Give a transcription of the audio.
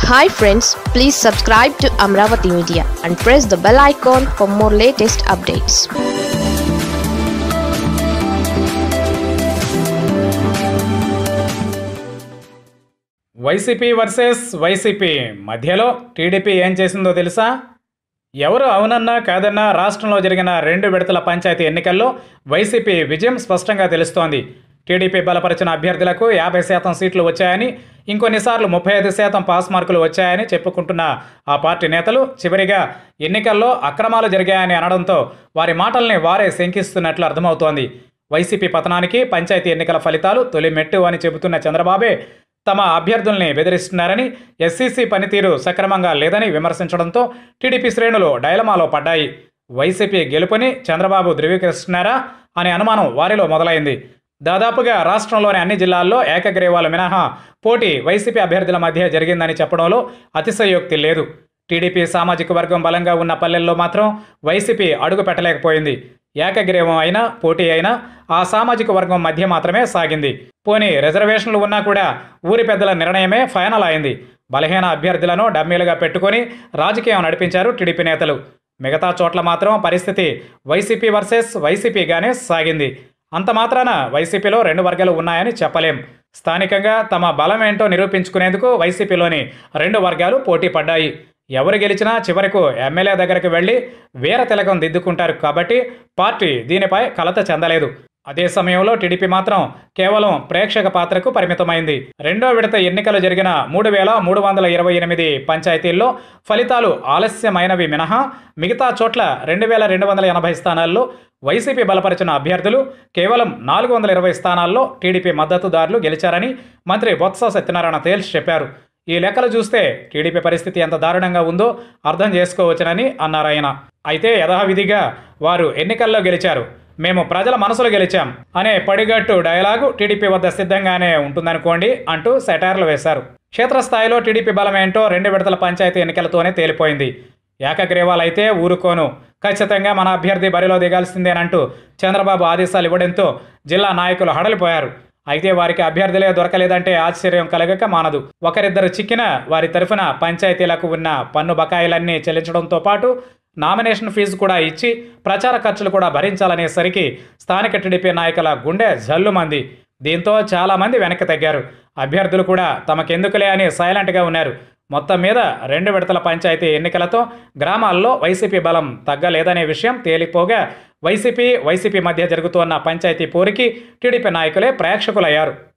hi friends please subscribe to Amaravati media and press the bell icon for more latest updates YCP versus YCP మధ్యలో TDP ఏం చేసిందో తెలుసా ఎవరు అవునన్నా కాదన్నా రాష్ట్రంలో జరిగిన రెండు విడతల పంచాయతీ ఎన్నికల్లో వైసీపీ విజయం స్పష్టంగా తెలుస్తోంది టీడీపీ బలపరిచిన అభ్యర్థులకు యాభై శాతం సీట్లు వచ్చాయని ఇంకొన్నిసార్లు ముప్పై ఐదు శాతం పాస్ మార్కులు వచ్చాయని చెప్పుకుంటున్న ఆ పార్టీ నేతలు చివరిగా ఎన్నికల్లో అక్రమాలు జరిగాయని అనడంతో వారి మాటల్ని వారే శంకిస్తున్నట్లు అర్థమవుతోంది వైసీపీ పతనానికి పంచాయతీ ఎన్నికల ఫలితాలు తొలి మెట్టు అని చెబుతున్న చంద్రబాబే తమ అభ్యర్థుల్ని బెదిరిస్తున్నారని ఎస్సీసీ పనితీరు సక్రమంగా లేదని విమర్శించడంతో టీడీపీ శ్రేణులు డైలమాలో పడ్డాయి వైసీపీ గెలుపుని చంద్రబాబు ధృవీకరిస్తున్నారా అనే అనుమానం వారిలో మొదలైంది దాదాపుగా రాష్ట్రంలోని అన్ని జిల్లాల్లో ఏకగ్రీవాలు మినహా పోటీ వైసీపీ అభ్యర్థుల మధ్య జరిగిందని చెప్పడంలో అతిశయోక్తి లేదు టీడీపీ సామాజిక వర్గం బలంగా ఉన్న పల్లెల్లో మాత్రం వైసీపీ అడుగు పెట్టలేకపోయింది ఏకగ్రీవం అయినా పోటీ అయినా ఆ సామాజిక వర్గం మధ్య మాత్రమే సాగింది పోనీ రిజర్వేషన్లు ఉన్నా కూడా ఊరి పెద్దల నిర్ణయమే ఫైనల్ అయింది బలహీన అభ్యర్థులను డమ్మీలుగా పెట్టుకొని రాజకీయం నడిపించారు టీడీపీ నేతలు మిగతా చోట్ల మాత్రం పరిస్థితి వైసీపీ వర్సెస్ వైసీపీగానే సాగింది అంత మాత్రాన వైసీపీలో రెండు వర్గాలు ఉన్నాయని చెప్పలేం స్థానికంగా తమ బలం ఏంటో నిరూపించుకునేందుకు వైసీపీలోని రెండు వర్గాలు పోటీ పడ్డాయి ఎవరు గెలిచినా చివరకు ఎమ్మెల్యే దగ్గరికి వెళ్ళి వీర తిలకం దిద్దుకుంటారు కాబట్టి పార్టీ దీనిపై కలత చెందలేదు అదే సమయంలో టీడీపీ మాత్రం కేవలం ప్రేక్షక పాత్రకు పరిమితమైంది రెండో విడత ఎన్నికలు జరిగిన మూడు వేల మూడు వందల ఇరవై ఎనిమిది పంచాయతీల్లో ఫలితాలు ఆలస్యమైనవి మినహా మిగతా చోట్ల రెండు వేల రెండు వందల ఎనభై స్థానాల్లో వైసీపీ బలపరిచిన అభ్యర్థులు కేవలం నాలుగు వందల ఇరవై స్థానాల్లో టీడీపీ మద్దతుదారులు గెలిచారని మంత్రి బొత్స సత్యనారాయణ తేల్చి చెప్పారు ఈ లెక్కలు చూస్తే టీడీపీ పరిస్థితి ఎంత దారుణంగా ఉందో అర్థం చేసుకోవచ్చునని అన్నారు ఆయన అయితే యథావిధిగా వారు ఎన్నికల్లో గెలిచారు మేము ప్రజల మనసులో గెలిచాం అనే పడిగట్టు డైలాగు టీడీపీ వద్ద సిద్ధంగానే ఉంటుందనుకోండి అంటూ సెటార్లు వేశారు క్షేత్రస్థాయిలో టీడీపీ బలం ఏంటో రెండు విడతల పంచాయతీ ఎన్నికలతోనే తేలిపోయింది ఏకగ్రీవాలైతే ఊరుకోను ఖచ్చితంగా మన అభ్యర్థి బరిలో దిగాల్సిందేనంటూ చంద్రబాబు ఆదేశాలు ఇవ్వడంతో జిల్లా నాయకులు హడలిపోయారు అయితే వారికి అభ్యర్థులే దొరకలేదంటే ఆశ్చర్యం కలగక మానదు ఒకరిద్దరు చిక్కిన వారి తరఫున పంచాయతీలకు ఉన్న పన్ను బకాయిలన్నీ చెల్లించడంతో పాటు నామినేషన్ ఫీజు కూడా ఇచ్చి ప్రచార ఖర్చులు కూడా భరించాలనేసరికి స్థానిక టీడీపీ నాయకుల గుండె జల్లుమంది దీంతో చాలామంది వెనక్కి తగ్గారు అభ్యర్థులు కూడా తమకెందుకులే అని సైలెంట్గా ఉన్నారు మొత్తం మీద రెండు విడతల పంచాయతీ ఎన్నికలతో గ్రామాల్లో వైసీపీ బలం తగ్గలేదనే విషయం తేలిపోగా వైసీపీ వైసీపీ మధ్య జరుగుతున్న పంచాయతీ పోరికి టీడీపీ నాయకులే ప్రేక్షకులయ్యారు